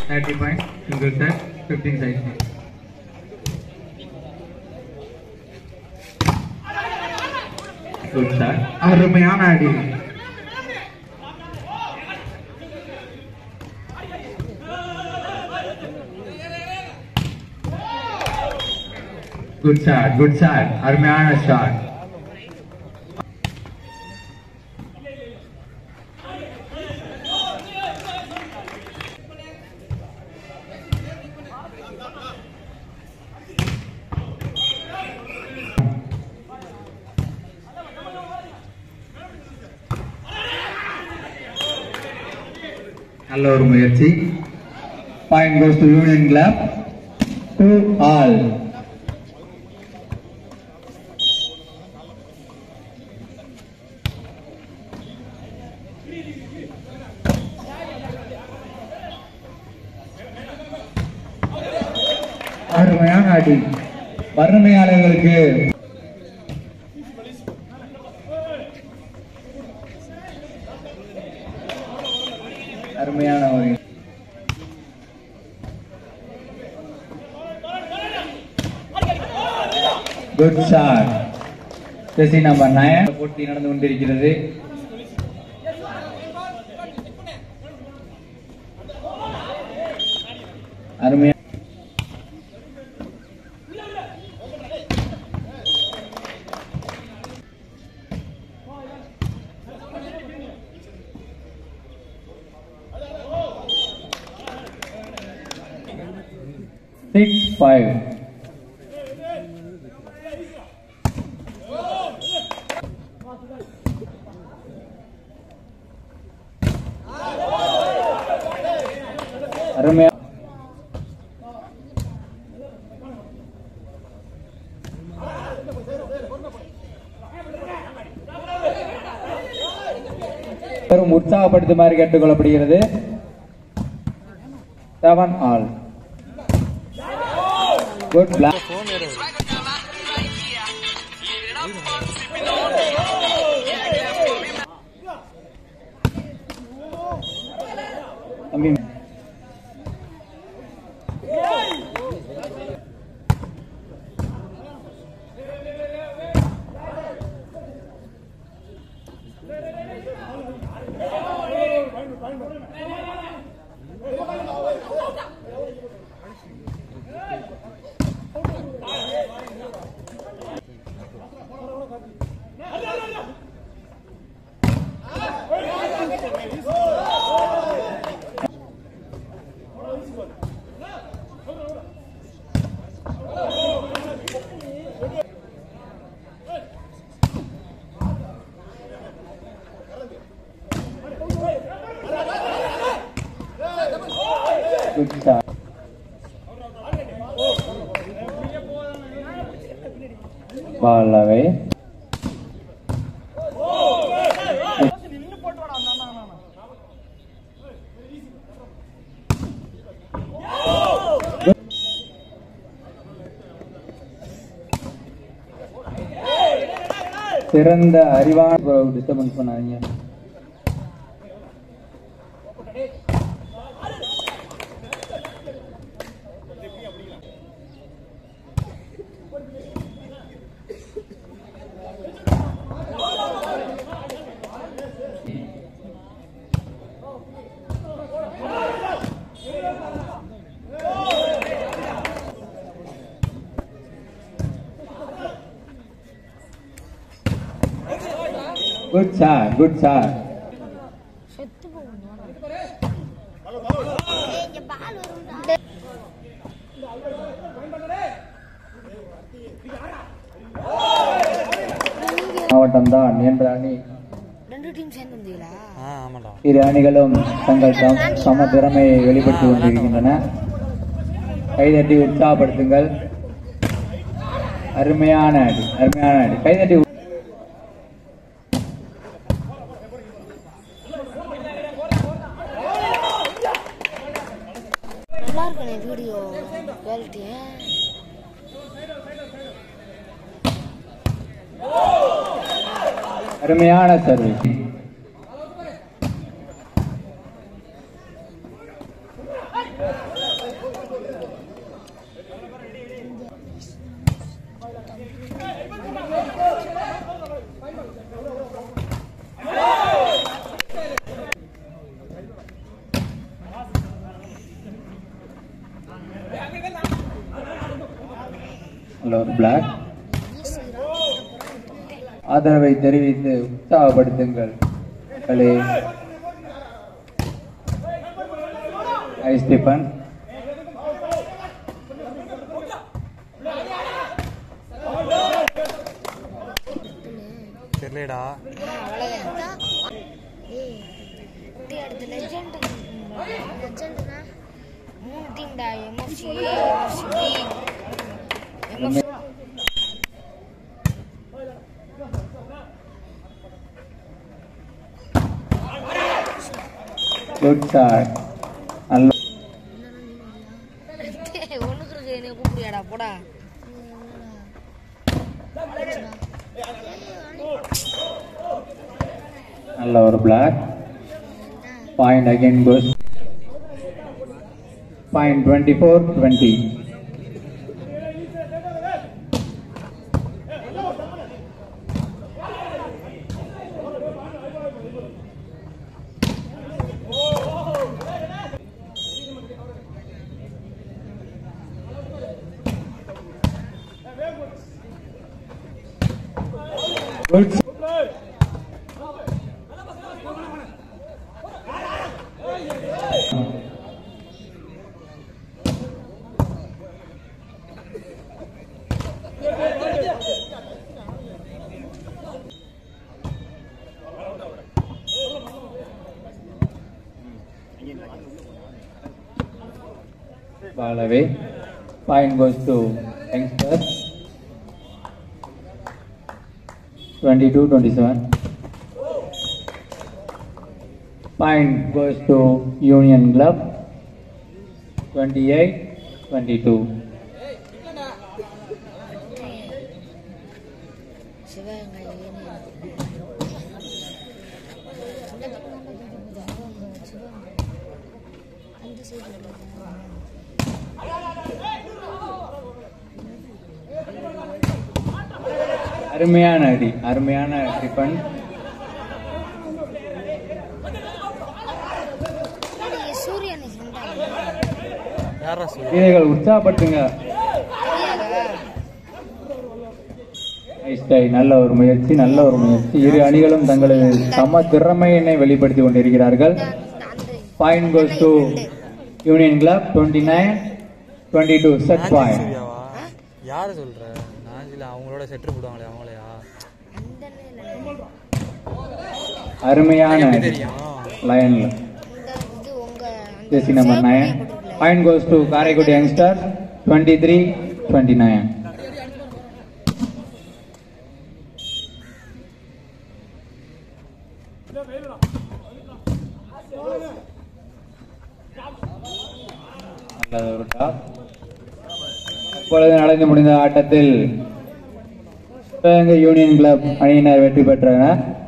30 points, single set, 15 side. Good shot. அருமையான அடி Good shot, good shot. அருமையான shot. நல்ல ஒரு முயற்சி point goes to union club two all அருமையான அடி வறுமையாளர்களுக்கு அருமையான ஒரு குட் ஷாட் ஜெசி நம்பர் நயன் போட்டி நடந்து கொண்டிருக்கிறது அருமையா six five. அருமையா பெரும் உற்சாகப்படுத்துமாறு கேட்டுக்கொள்ளப்படுகிறது செவன் ஆல் குட் பிளாக் தம்பி குட் ஷாட் பால் அவை சிறந்த அறிவான டிஸ்டர்பன்ஸ் பண்ணாதீங்க குட் ஷாட் குட் ஷாட் செத்து போகணும் மாவட்டம் தான் என்ற அணி ரெண்டு டீம் சேர்ந்து வந்தீங்களா இரு அணிகளும் தங்கள் சம சம திறமையை வெளிப்படுத்திக் கொண்டிருக்கின்றன கைதட்டி உற்சாகப்படுத்துங்கள் அருமையான அடி அருமையான அடி கைதட்டி உ- நல்லா இருக்கனே வீடியோ குவாலிட்டி அருமையான சர்வீஸ் நல்ல ஒரு பிளாக் ஆதரவை தெரிவித்து உற்சாகப்படுத்துங்கள் களே ஐ ஸ்டீபன் தெரியலடா அவ்வளோதான் ஏய் டேய் அடுத்த லெஜெண்ட் லெஜெண்ட்னா மூணு டீம்டா MFC MFC MFC good shot நல்ல ஒன்றுக்கு இருக்கு என்னை கூப்பிடுறியாடா போடா நல்ல ஒரு block point again goes point twenty four twenty Good. Ball away. Point goes to youngsters. 22 27. Point goes to Union Club. 28 22. சிவகங்கை அந்த சைடில் அருமையான அடி அருமையான டிஃபன் சூரியனை சொன்னாங்க யாரா சொல்லு வீரர்கள் உற்சாகப்படுத்துங்க தெரியாதா ஐஸ்டாய் நல்ல ஒரு முயற்சி நல்ல ஒரு முயற்சி இரு அணிகளும் தங்களது சம திறமையினை வெளிப்படுத்தி கொண்டிருக்கிறார்கள் அந்த point goes to union club twenty nine twenty two set point சூர்யாவா யார சொல்ற நாஞ்சில அவங்களோட செட்டு போடுவாங்களே அவங்களையா அந்த இல்லை அருமையான எப்படி அடி தெரியும் லயன்ல இந்த இது உங்க அந்த ஜெர்சி நம்பர் save நைன் பண்ணி point goes to Karaikudi youngster twenty three twenty nine நல்லது ஒரு டாப் இப்பொழுது நடந்து முடிந்த ஆட்டத்தில் சிவகங்கை யூனியன் கிளப் அணியினர் வெற்றி பெற்றனர்